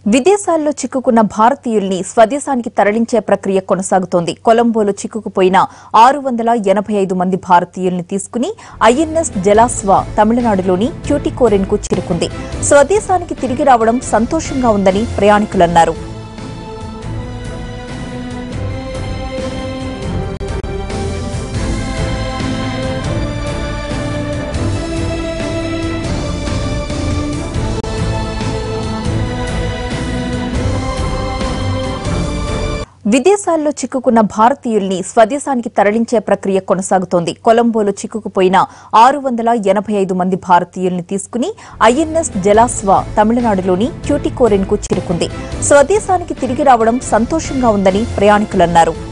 విదేశాల్లో చిక్కుకున్న భారతీయుల్ని స్వదేశానికి తరలించే ప్రక్రియ కొనసాగుతోంది కొలంబోలో చిక్కుకుపోయిన ఆరు వందల ఎనభై ఐదు మంది భారతీయుల్ని తీసుకుని ఐఎన్ఎస్ జలాస్వా తమిళనాడులోని ట్యూటికోరెన్ కు చేరుకుంది స్వదేశానికి తిరిగి రావడం సంతోషంగా ఉందని ప్రయాణికులన్నారు విదేశాల్లో చిక్కుకున్న భారతీయుల్ని స్వదేశానికి తరలించే ప్రక్రియ కొనసాగుతోంది కొలంబోలో చిక్కుకుపోయిన ఆరు వందల ఎనభై ఐదు మంది భారతీయుల్ని తీసుకుని ఐఎన్ఎస్ జలాస్వా తమిళనాడులోని ట్యూటికోరెన్ కు చేరుకుంది స్వదేశానికి తిరిగి రావడం సంతోషంగా ఉందని ప్రయాణికులన్నారు